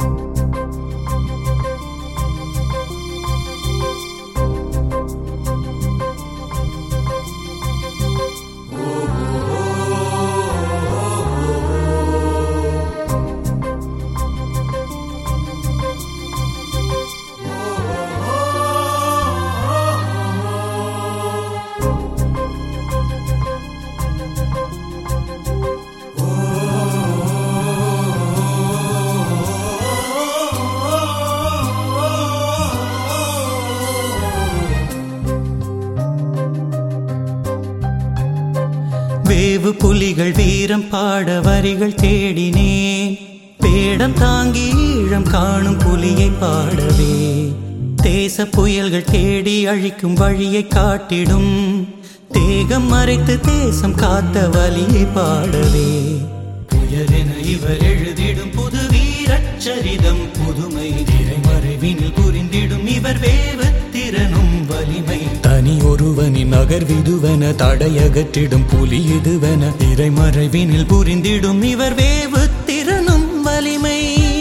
வேவு புலிகள் வீரம் பாட வரிகள் தேடினேன் வேடம் தாங்கி ஈழம் காணும் புலியை பாடவே தேச புயல்கள் தேடி அழிக்கும் வழியை காட்டிடும் தேகம் மறைத்து தேசம் காத்த வலியை பாடவே புயலென இவர் எழுதிடும் புது வீரச்சரிதம் புதுமை திரைமறைவினில் புரிந்திடும் இவர் வேவு திறனும் வலிமை தனி ஒருவனின் நகர்விதுவென தடையகற்றிடும் புலி இதுவென திரைமறைவினில் புரிந்திடும் இவர் வேவு திறனும் வலிமை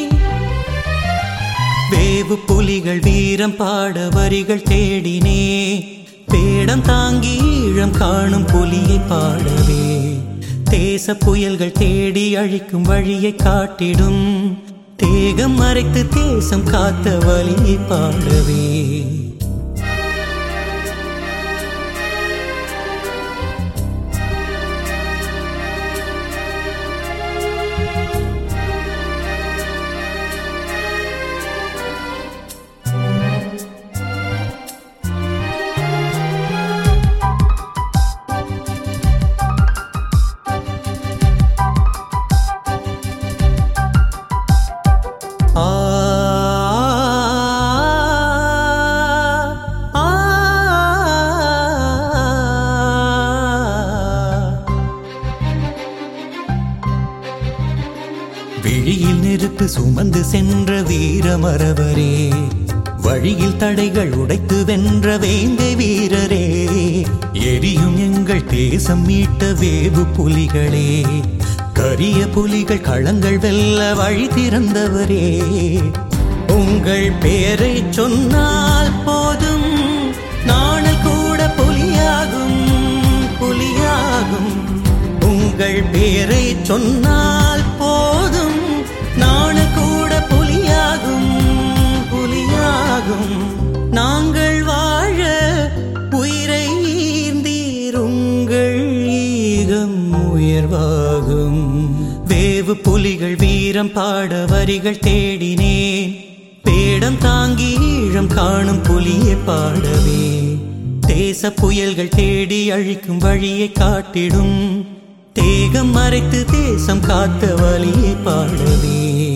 வேவு புலிகள் வீரம் பாட வரிகள் தேடினே வேடம் தாங்கி ஈழம் காணும் புலியை பாடவே தேச புயல்கள் தேடி அழிக்கும் வழியை காட்டிடும் தேகம் மறைத்து தேசம் காத்த வழியை பாடவே ஆ ஆ விழியில் நெருப்பு சுமந்து சென்ற வீரமரவரே வழியில் தடைகள் உடைத்து வென்ற வேங்கை வீரரே எரியும் எங்கள் தேசம் மீட்ட வேவு புலிகளே கரிய புலிகள் களங்கள் வெல்ல வழி திறந்தவரே உங்கள் பெயரை சொன்னால் போதும் நாணல் கூட புலியாகும் புலியாகும் உங்கள் பெயரை சொன்னால் போதும் நாணல் கூட புலியாகும் புலியாகும் நாங்கள் வாழ உயிரை ஈர்ந்தீர் உங்கள் ஈகம் உயர்வாகும் வேவு புலிகள் வீரம் பாட வரிகள் தேடினேன் வேடம் தாங்கி ஈழம் காணும் புலியை பாடவே தேச புயல்கள் தேடி அழிக்கும் வழியை காட்டிடும் தேகம் மறைத்து தேசம் காத்த வழியை பாடவே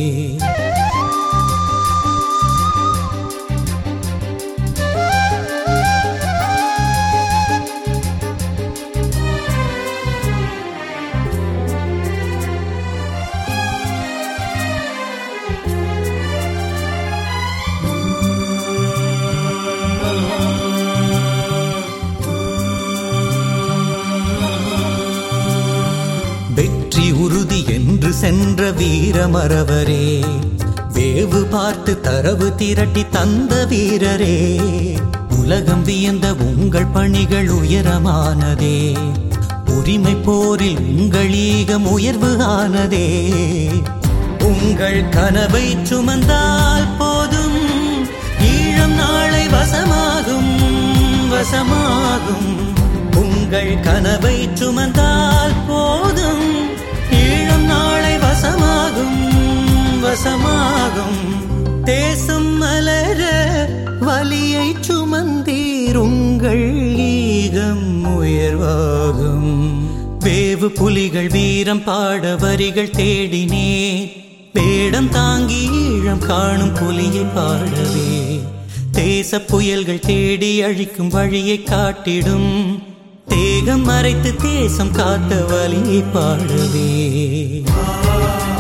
வெற்றி உறுதி என்று சென்ற வீரமரவரே வேவு பார்த்து தரவு திரட்டி தந்த வீரரே உலகம் வியந்த உங்கள் பணிகள் உயரமானதே உரிமை போரில் உங்கள் ஈகம் உயர்வு ஆனதே உங்கள் கனவை சுமந்தால் போதும் ஈழம் நாளை வசமாகும் வசமாகும் உங்கள் கனவை சுமந்தால் போதும் ஈழம் நாளை வசமாகும் வசமாகும் தேசம் மலர வலியை சுமந்தீர் உங்கள் ஈகம் உயர்வாகும் வேவு புலிகள் வீரம் பாட வரிகள் தேடினே வேடம் தாங்கி ஈழம் காணும் புலியை பாடவே தேச புயல்கள் தேடி அழிக்கும் வழியை காட்டிடும் தேகம் மறைத்து தேசம் காத்த வழியை பாடவே